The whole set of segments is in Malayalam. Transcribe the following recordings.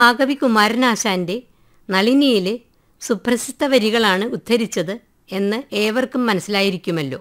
മഹാകവി കുമാരനാശാന്റെ നളിനിയിലെ സുപ്രസിദ്ധ വരികളാണ് ഉദ്ധരിച്ചത് എന്ന് ഏവർക്കും മനസ്സിലായിരിക്കുമല്ലോ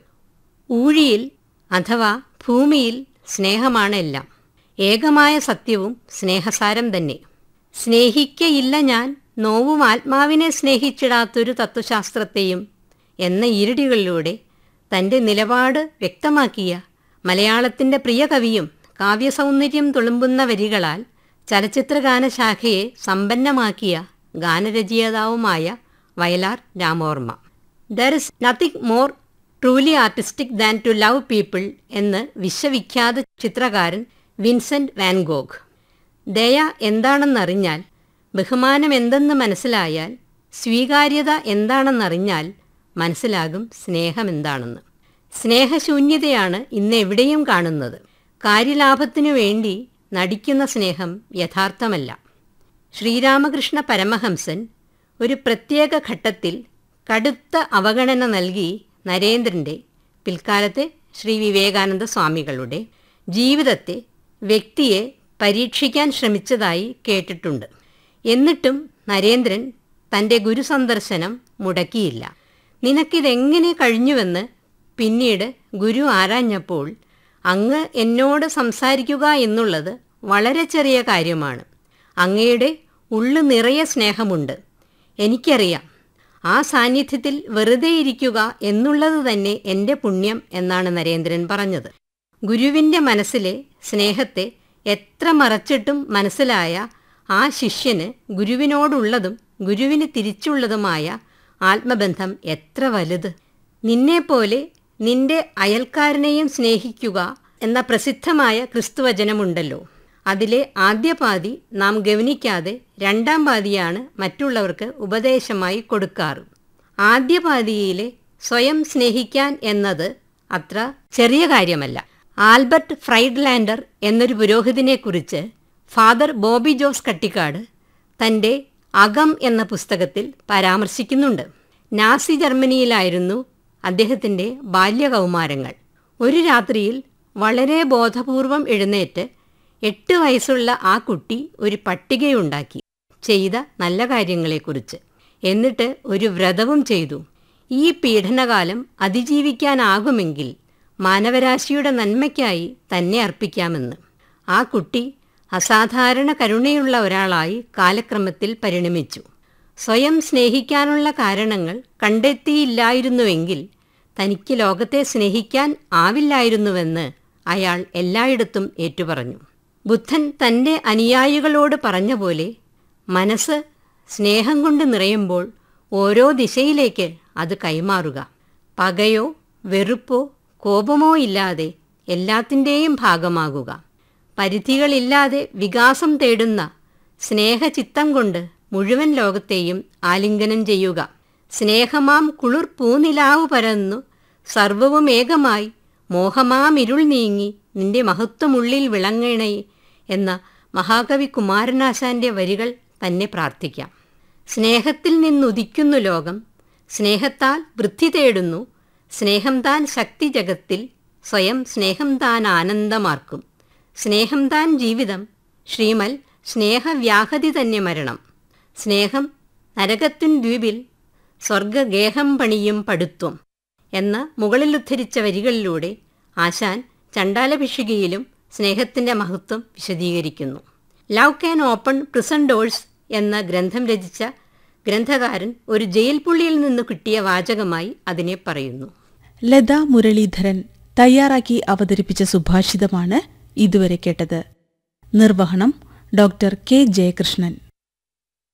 ഊഴിയിൽ അഥവാ ഭൂമിയിൽ സ്നേഹമാണ് എല്ലാം ഏകമായ സത്യവും സ്നേഹസാരം തന്നെ സ്നേഹിക്കയില്ല ഞാൻ നോവും ആത്മാവിനെ സ്നേഹിച്ചിടാത്തൊരു തത്വശാസ്ത്രത്തെയും എന്ന ഈരടികളിലൂടെ തൻ്റെ നിലപാട് വ്യക്തമാക്കിയ മലയാളത്തിൻ്റെ പ്രിയ കവിയും കാവ്യസൗന്ദര്യം തുളുമ്പുന്ന വരികളാൽ ചലച്ചിത്രഗാന ശാഖയെ സമ്പന്നമാക്കിയ ഗാനരചയിതാവുമായ Vayalar Ramavarma there is nothing more truly artistic than to love people എന്ന് വിശ്വവിഖ്യാത ചിത്രകാരൻ വിൻസെന്റ് വാൻഗോഗ് ദയ എന്താണെന്നറിഞ്ഞാൽ ബഹുമാനം എന്തെന്ന് മനസ്സിലായാൽ സ്വീകാര്യത എന്താണെന്നറിഞ്ഞാൽ മനസ്സിലാകും സ്നേഹം എന്താണെന്ന് സ്നേഹശൂന്യതയാണ് ഇന്ന് എവിടെയും കാണുന്നത് കാര്യലാഭത്തിനു വേണ്ടി നടിക്കുന്ന സ്നേഹം യഥാർത്ഥമല്ല ശ്രീരാമകൃഷ്ണ പരമഹംസൻ ഒരു പ്രത്യേക ഘട്ടത്തിൽ കടുത്ത അവഗണന നൽകി നരേന്ദ്രൻ്റെ പിൽക്കാലത്തെ ശ്രീ വിവേകാനന്ദ സ്വാമികളുടെ ജീവിതത്തെ വ്യക്തിയെ പരീക്ഷിക്കാൻ ശ്രമിച്ചതായി കേട്ടിട്ടുണ്ട് എന്നിട്ടും നരേന്ദ്രൻ തൻ്റെ ഗുരുസന്ദർശനം മുടക്കിയില്ല നിനക്കിതെങ്ങനെ കഴിഞ്ഞുവെന്ന് പിന്നീട് ഗുരു ആരാഞ്ഞപ്പോൾ അങ്ങ് എന്നോട് സംസാരിക്കുക എന്നുള്ളത് വളരെ ചെറിയ കാര്യമാണ് അങ്ങയുടെ ഉള്ളു നിറയെ സ്നേഹമുണ്ട് എനിക്കറിയാം ആ സാന്നിധ്യത്തിൽ വെറുതെ ഇരിക്കുക എന്നുള്ളത് തന്നെ എൻ്റെ പുണ്യം എന്നാണ് നരേന്ദ്രൻ പറഞ്ഞത് ഗുരുവിൻ്റെ മനസ്സിലെ സ്നേഹത്തെ എത്ര മറച്ചിട്ടും മനസ്സിലായ ആ ശിഷ്യന് ഗുരുവിനോടുള്ളതും ഗുരുവിന് തിരിച്ചുള്ളതുമായ ആത്മബന്ധം എത്ര വലുത് നിന്നെപ്പോലെ നിന്റെ അയൽക്കാരനെയും സ്നേഹിക്കുക എന്ന പ്രസിദ്ധമായ ക്രിസ്തുവചനമുണ്ടല്ലോ അതിലെ ആദ്യ പാതി നാം ഗവനിക്കാതെ രണ്ടാം പാതിയാണ് മറ്റുള്ളവർക്ക് ഉപദേശമായി കൊടുക്കാറ് ആദ്യ പാതിയിലെ സ്വയം സ്നേഹിക്കാൻ എന്നത് അത്ര ചെറിയ കാര്യമല്ല ആൽബർട്ട് ഫ്രൈഡ്ലാൻഡർ എന്നൊരു പുരോഹിതനെക്കുറിച്ച് ഫാദർ ബോബി ജോസ് കട്ടിക്കാട് തൻ്റെ അകം എന്ന പുസ്തകത്തിൽ പരാമർശിക്കുന്നുണ്ട് നാസി ജർമ്മനിയിലായിരുന്നു അദ്ദേഹത്തിൻ്റെ ബാല്യകൗമാരങ്ങൾ ഒരു രാത്രിയിൽ വളരെ ബോധപൂർവം എഴുന്നേറ്റ് എട്ട് വയസ്സുള്ള ആ കുട്ടി ഒരു പട്ടികയുണ്ടാക്കി ചെയ്ത നല്ല കാര്യങ്ങളെക്കുറിച്ച് എന്നിട്ട് ഒരു വ്രതവും ചെയ്തു ഈ പീഡനകാലം അതിജീവിക്കാനാകുമെങ്കിൽ മാനവരാശിയുടെ നന്മയ്ക്കായി തന്നെ അർപ്പിക്കാമെന്ന് ആ കുട്ടി അസാധാരണ കരുണയുള്ള ഒരാളായി കാലക്രമത്തിൽ പരിണമിച്ചു സ്വയം സ്നേഹിക്കാനുള്ള കാരണങ്ങൾ കണ്ടെത്തിയില്ലായിരുന്നുവെങ്കിൽ തനിക്ക് ലോകത്തെ സ്നേഹിക്കാൻ ആവില്ലായിരുന്നുവെന്ന് അയാൾ എല്ലായിടത്തും ഏറ്റുപറഞ്ഞു ബുദ്ധൻ തൻ്റെ അനുയായികളോട് പറഞ്ഞ പോലെ മനസ്സ് സ്നേഹം കൊണ്ട് നിറയുമ്പോൾ ഓരോ ദിശയിലേക്ക് അത് കൈമാറുക പകയോ വെറുപ്പോ കോപമോ ഇല്ലാതെ എല്ലാത്തിൻ്റെയും ഭാഗമാകുക പരിധികളില്ലാതെ വികാസം തേടുന്ന സ്നേഹചിത്തം കൊണ്ട് മുഴുവൻ ലോകത്തെയും ആലിംഗനം ചെയ്യുക സ്നേഹമാം കുളിർ പൂനിലാവ് പരന്നു സർവവും ഏകമായി മോഹമാം ഇരുൾ നീങ്ങി നിന്റെ മഹത്വമുള്ളിൽ വിളങ്ങണേ എന്ന മഹാകവി കുമാരനാശാന്റെ വരികൾ തന്നെ പ്രാർത്ഥിക്കാം സ്നേഹത്തിൽ നിന്നുദിക്കുന്നു ലോകം സ്നേഹത്താൽ വൃദ്ധി തേടുന്നു സ്നേഹം താൻ ശക്തി ജഗത്തിൽ സ്വയം സ്നേഹം താൻ ആനന്ദമാർക്കും സ്നേഹം താൻ ജീവിതം ശ്രീമൽ സ്നേഹവ്യാഹതി തന്നെ മരണം സ്നേഹം നരകത്തിൻ ദ്വീപിൽ സ്വർഗഗേഹം പണിയും പടുത്വം എന്ന മുകളിൽ ഉദ്ധരിച്ച വരികളിലൂടെ ആശാൻ ചണ്ടാലഭിഷികയിലും സ്നേഹത്തിൻ്റെ മഹത്വം വിശദീകരിക്കുന്നു love can open prison doors എന്ന ഗ്രന്ഥം രചിച്ച ഗ്രന്ഥകാരൻ ഒരു ജയിൽ പുള്ളിയിൽ നിന്ന് കിട്ടിയ വാചകമായി അതിനെ പറയുന്നു ലത മുരളീധരൻ തയ്യാറാക്കി അവതരിപ്പിച്ച സുഭാഷിതമാണ് ഇതുവരെ കേട്ടത് നിർവഹണം ഡോക്ടർ കെ ജയകൃഷ്ണൻ